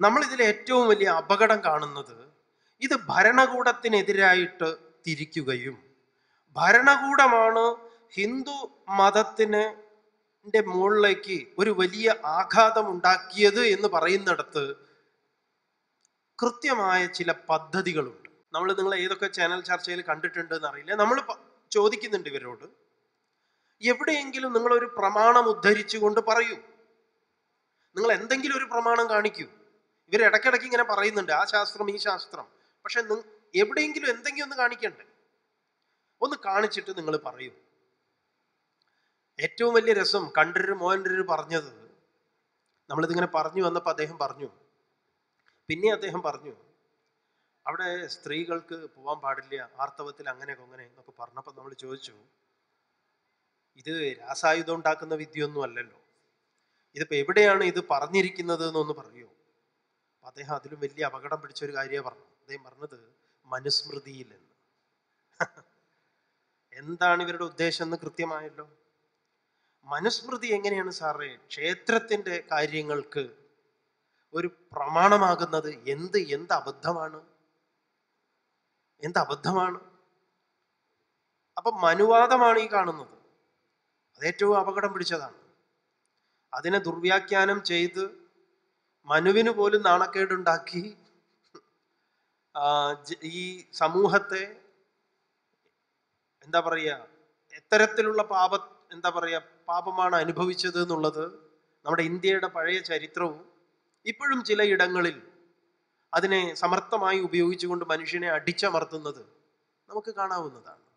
നമ്മൾ ഇതിൽ ഏറ്റവും വലിയ അപകടം കാണുന്നത് ഇത് ഭരണകൂടത്തിനെതിരായിട്ട് തിരിക്കുകയും ഭരണകൂടമാണ് ഹിന്ദു മതത്തിന് ന്റെ മുകളിലേക്ക് ഒരു വലിയ ആഘാതം ഉണ്ടാക്കിയത് എന്ന് പറയുന്നിടത്ത് കൃത്യമായ ചില പദ്ധതികളുണ്ട് നമ്മൾ നിങ്ങൾ ഏതൊക്കെ ചാനൽ ചർച്ചയിൽ കണ്ടിട്ടുണ്ട് എന്നറിയില്ല നമ്മൾ പ- ചോദിക്കുന്നുണ്ട് ഇവരോട് എവിടെയെങ്കിലും നിങ്ങൾ ഒരു പ്രമാണം ഉദ്ധരിച്ചുകൊണ്ട് പറയൂ നിങ്ങൾ എന്തെങ്കിലും ഒരു പ്രമാണം കാണിക്കൂ ഇവർ ഇടയ്ക്കിടയ്ക്ക് ഇങ്ങനെ പറയുന്നുണ്ട് ആ ശാസ്ത്രം ഈ ശാസ്ത്രം പക്ഷെ നി- എവിടെയെങ്കിലും എന്തെങ്കിലും ഒന്ന് കാണിക്കണ്ടേ ഒന്ന് കാണിച്ചിട്ട് നിങ്ങൾ പറയൂ ഏറ്റവും വലിയ രസം കണ്ടൊരു മോഹൻഡര് പറഞ്ഞത് നമ്മളിതിങ്ങനെ പറഞ്ഞു വന്നപ്പോൾ അദ്ദേഹം പറഞ്ഞു പിന്നെ അദ്ദേഹം പറഞ്ഞു അവിടെ സ്ത്രീകൾക്ക് പോകാൻ പാടില്ല ആർത്തവത്തിൽ അങ്ങനെ അങ്ങനെ എന്നൊക്കെ പറഞ്ഞപ്പോൾ നമ്മൾ ചോദിച്ചു ഇത് രാസായുധം ഉണ്ടാക്കുന്ന വിദ്യയൊന്നും അല്ലല്ലോ ഇതിപ്പോ എവിടെയാണ് ഇത് പറഞ്ഞിരിക്കുന്നത് എന്നൊന്ന് പറയൂ അപ്പൊ അദ്ദേഹം അതിലും വലിയ അപകടം പിടിച്ച ഒരു കാര്യമാണ് പറഞ്ഞു അദ്ദേഹം പറഞ്ഞത് മനുസ്മൃതിയിൽ എന്ന് എന്താണ് ഇവരുടെ ഉദ്ദേശം എന്ന് കൃത്യമായല്ലോ മനുസ്മൃതി എങ്ങനെയാണ് സാറേ ക്ഷേത്രത്തിന്റെ കാര്യങ്ങൾക്ക് ഒരു പ്രമാണമാകുന്നത് എന്ത് എന്ത് അബദ്ധമാണ് എന്ത് അബദ്ധമാണ് അപ്പൊ മനുവാദമാണ് ഈ കാണുന്നത് അത് ഏറ്റവും അപകടം പിടിച്ചതാണ് അതിനെ ദുർവ്യാഖ്യാനം ചെയ്ത് മനുവിന് പോലും നാണക്കേടുണ്ടാക്കി ആ, ജ- ഈ സമൂഹത്തെ എന്താ പറയുക എത്തരത്തിലുള്ള പാപ എന്താ പറയുക പാപമാണ് അനുഭവിച്ചത് എന്നുള്ളത് നമ്മുടെ ഇന്ത്യയുടെ പഴയ ചരിത്രവും ഇപ്പോഴും ചില ഇടങ്ങളിൽ അതിനെ സമർത്ഥമായി ഉപയോഗിച്ചുകൊണ്ട് മനുഷ്യനെ അടിച്ചമർത്തുന്നത് നമുക്ക് കാണാവുന്നതാണ്